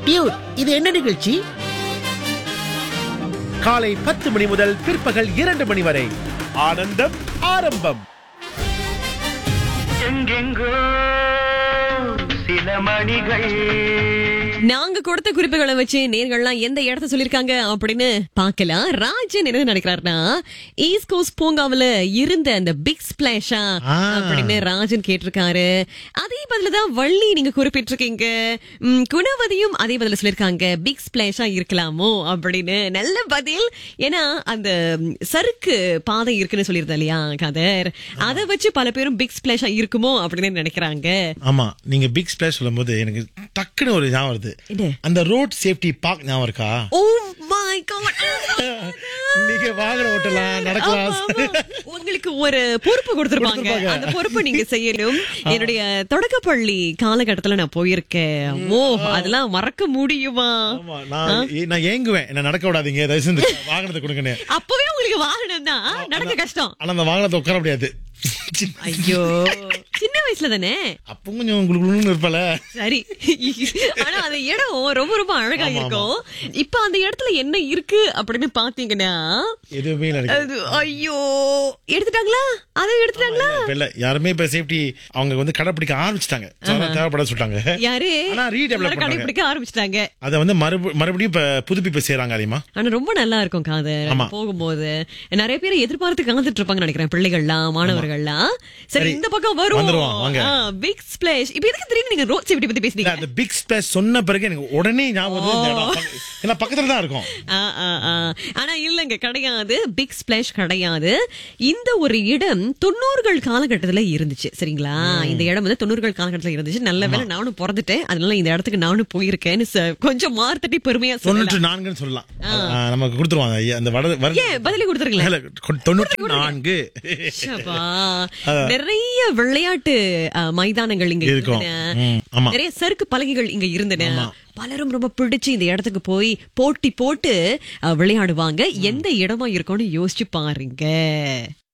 Dude இது என்ன நிகழ்ச்சி காலை பத்து மணி முதல் பிற்பகல் இரண்டு மணி வரை ஆனந்தம் ஆரம்பம் எங்கெங்கோ சில மணிகள் நாங்க கொடுத்த குறிப்புகளை வச்சு நேர்கள்லாம் எந்த இடத்த சொல்லிருக்காங்க அப்படின்னு பார்க்கலாம் ராஜன் என்ன நினைக்கிறாருன்னா ஈஸ்ட் கோஸ்ட் பூங்காவுல இருந்த அந்த பிக் ஸ்பிளாஷா ஆ. அப்படின்னு ராஜன் கேட்டிருக்காரு அதே பதில தான் வள்ளி நீங்க குறிப்பிட்டிருக்கீங்க ம், குணவதியும் அதே பதில சொல்லிருக்காங்க பிக் ஸ்பிளாஷா இருக்கலாமோ அப்படின்னு நல்ல பதில் ஏன்னா அந்த ம், சறுக்கு பாதை இருக்குன்னு சொல்லியிருந்தா இல்லையா கதர் அதை வச்சு பல பேரும் பிக் ஸ்பிளாஷா இருக்குமோ அப்படின்னு நினைக்கிறாங்க ஆமா நீங்க பிக் ஸ்பிளாஷ் சொல்லும்போது எனக்கு டக்குன்னு ஒரு ஞாபகம் வருது என்ன? அந்த ரோட் சேஃப்டி பார்க் ஞாபகம் இருக்கா ஓ மை காட் நீங்க வாகனம் ஓட்டலாம் நடக்கலாம் ஆமா, ஆமா. உங்களுக்கு ஒரு பொறுப்பு கொடுத்திருப்பாங்க கொடுத்திருப்பாங்க. அந்த பொறுப்பை நீங்க செய்யணும் என்னுடைய தொடக்கப்பள்ளி காலகட்டத்துல நான் போயிருக்கேன் ஓ அதெல்லாம் மறக்க முடியுமா ஆமா, நான் ஏ- நான் ஏங்குவேன் என்ன நடக்க விடாதீங்க தயவு செஞ்சு வாகனத்தை கொடுங்கன்னு அப்பவே உங்களுக்கு வாகனம் தான் நடக்க கஷ்டம் ஆனா அந்த வாகனத்தை உட்கார முடியாது ஐயோ சின்ன வயசுல தானே அப்போ கொஞ்சம் உங்களுக்கு இருப்பல சரி ஆனா அந்த இடம் ரொம்ப ரொம்ப அழகா இருக்கும் இப்ப அந்த இடத்துல என்ன இருக்கு அப்படின்னு பாத்தீங்கன்னா எதுவுமே இல்ல எனக்கு. அது ஐயோ எடுத்துட்டாங்களா அதை எடுத்துட்டாங்களா இப்ப இல்ல யாருமே இப்ப சேஃப்டி அவங்க வந்து கடைப்பிடிக்க ஆரம்பிச்சிட்டாங்க தேவைப்பட சொல்லிட்டாங்க யாரு ஆனா redevelop எல்லாரும் பண்றாங்க. கடைபிடிக்க ஆரம்பிச்சிட்டாங்க அதை வந்து மறுப- மறுபடியும் இப்ப புதுப்பிப்பு செய்யறாங்க அதிகமா ஆனா ரொம்ப நல்லா இருக்கும் காதர் ஆமா. போகும்போது நிறைய பேர் எதிர்பார்த்து காத்துட்டு இருப்பாங்க நினைக்கிறேன் பிள்ளைகள்லாம் மாணவர்கள்லாம் சரி சரி, இந்த பக்கம் வரும் வந்துருவோம், வாங்க. பிக் ஸ்பிளாஷ் இப்ப எதுக்கு திடீர்னு நீங்க ரோட் சேஃப்டி பத்தி இல்ல பேசுனீங்க அந்த பிக் ஸ்பிளாஷ் சொன்ன பிறகு எனக்கு உடனே ஞாபகம் வருது இந்த இடம். பக்க- ஏன்னா பக்கத்துல தான் இருக்கும் ஆ, ஆ, ஆ. ஆனா இல்லங்க கிடையாது பிக் ஸ்பிளாஷ் கிடையாது இந்த ஒரு இடம் தொண்ணூறுகள் காலகட்டத்துல இருந்துச்சு சரிங்களா இந்த இடம் வந்து தொண்ணூறுகள் காலகட்டத்துல இருந்துச்சு நல்ல வேளை நானும் பிறந்துட்டேன் அதனால இந்த இடத்துக்கு நானும் போயிருக்கேன்னு ச- கொஞ்சம் மார்த்தட்டி பெருமையா சொல்லலாம் தொண்ணூற்று நான்குன்னு சொல்லலாம் ஆ, நமக்கு கொடுத்துருவாங்க ஐயா, அந்த வட வர ஏன் பதிலே கொடுத்துருங்களேன் இல்ல, கொ- தொண்ணூற்று நான்கு ஷபா. நிறைய விளையாட்டு அஹ், மைதானங்கள் இங்க இருக்கும். இருந்தன ம், ஆமா. நிறைய சறுக்கு பலகைகள் இங்க இருந்தன பலரும் ரொம்ப பிடிச்சு இந்த இடத்துக்கு போய் போட்டி போட்டு அஹ், விளையாடுவாங்க எந்த இடமா இருக்கும்னு யோசிச்சு பாருங்க